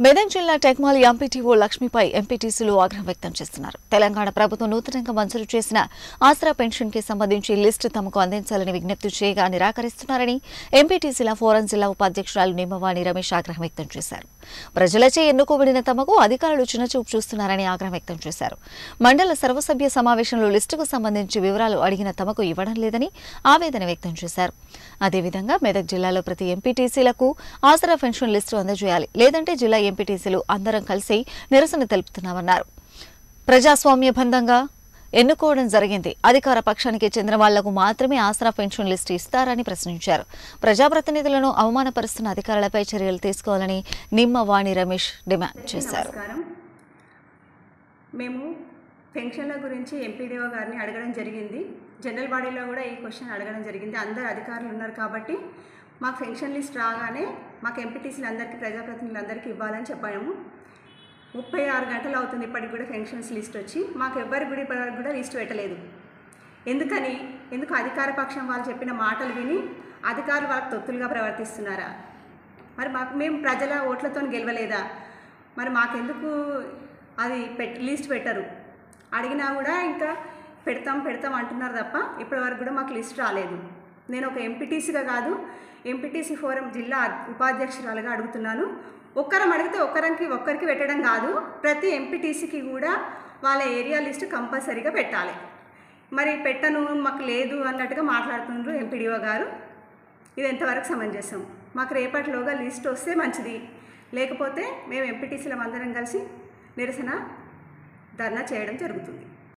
మెదక్ జిల్లా టెక్మాల్ ఎంపీటీఓ లక్ష్మిపై ఎంపీటీసీలు ఆగ్రహం వ్యక్తం చేస్తున్నారు తెలంగాణ ప్రభుత్వం నూతనంగా మంజూరు చేసిన ఆసరా పెన్షన్ కి సంబంధించి లిస్టు తమకు అందించాలని విజ్ఞప్తి చేయగా నిరాకరిస్తున్నారని ఎంపీటీసీల ఫోరం జిల్లా ఉపాధ్యక్షురాలు నిమ్మవాణి రమేష్ ఆగ్రహం వ్యక్తం చేశారు ప్రజలచే ఎన్నుకోబడిన తమకు అధికారులు చిన్నచూపు చూస్తున్నారని ఆగ్రహం వ్యక్తం చేశారు మండల సర్వసభ్య సమావేశంలో లిస్టుకు సంబంధించి వివరాలు అడిగిన తమకు ఇవ్వడం లేదని ఆవేదన వ్యక్తం చేశారు అదేవిధంగా మెదక్ జిల్లాలో ప్రతి ఎంపీటీసీలకు ఆసరా పెన్షన్ లిస్టు అందజేయాలి లేదంటే జిల్లా ఎంపీటీసీలు అందరం కలిసి నిరసన తెలుపుతున్నామన్నారు ప్రజాస్వామ్యబంధంగా ఎన్నుకోవడం జరిగింది అధికార పక్షానికి చెందిన వాళ్లకు మాత్రమే ఆసరా పెన్షన్ లిస్టు ఇస్తారని ప్రశ్నించారు ప్రజాప్రతినిధులను అవమానపరుస్తున్న అధికారులపై చర్యలు తీసుకోవాలని నిమ్మ వాణి రమేష్ డిమాండ్ చేశారు నమస్కారం మేము పెన్షన్ల గురించి ఎంపీడీఓ గారిని అడగడం జరిగింది జనరల్ బాడీలో కూడా ఈ క్వశ్చన్ అడగడం జరిగింది అందరు అధికారులు ఉన్నారు కాబట్టి మాకు పెన్షన్ లిస్ట్ రాగానే మాకు ఎంపీటీసీలు అందరికీ ప్రజాప్రతినిధులందరికీ ఇవ్వాలని చెప్పాము ముప్పై ఆరు గంటలు అవుతుంది ఇప్పటికి కూడా పెన్షన్స్ లిస్ట్ వచ్చి మాకు ఎవ్వరికి కూడా ఇప్పటివరకు కూడా లిస్ట్ పెట్టలేదు ఎందుకని ఎందుకు అధికార పక్షం వాళ్ళు చెప్పిన మాటలు విని అధికారులు వాళ్ళకి తొత్తులుగా ప్రవర్తిస్తున్నారా మరి మాకు మేము ప్రజల ఓట్లతో గెలవలేదా మరి మాకెందుకు అది పెట్ లిస్ట్ పెట్టరు అడిగినా కూడా ఇంకా పెడతాం పెడతాం అంటున్నారు తప్ప ఇప్పటివరకు కూడా మాకు లిస్ట్ రాలేదు నేను ఒక ఎంపీటీసీగా కాదు ఎంపీటీసీ ఫోరం జిల్లా ఉపాధ్యక్షురాలుగా అడుగుతున్నాను ఒక్కరం అడిగితే ఒక్కరికి ఒక్కరికి పెట్టడం కాదు ప్రతి ఎంపీటీసీకి కూడా వాళ్ళ ఏరియా లిస్ట్ కంపల్సరీగా పెట్టాలి మరి పెట్టను మాకు లేదు అన్నట్టుగా మాట్లాడుతున్నారు ఎంపీడీఓ గారు ఇది ఎంతవరకు సమంజసం మాకు రేపటిలోగా లిస్ట్ వస్తే మంచిది లేకపోతే మేము ఎంపీటీసీలం అందరం కలిసి నిరసన ధర్నా చేయడం జరుగుతుంది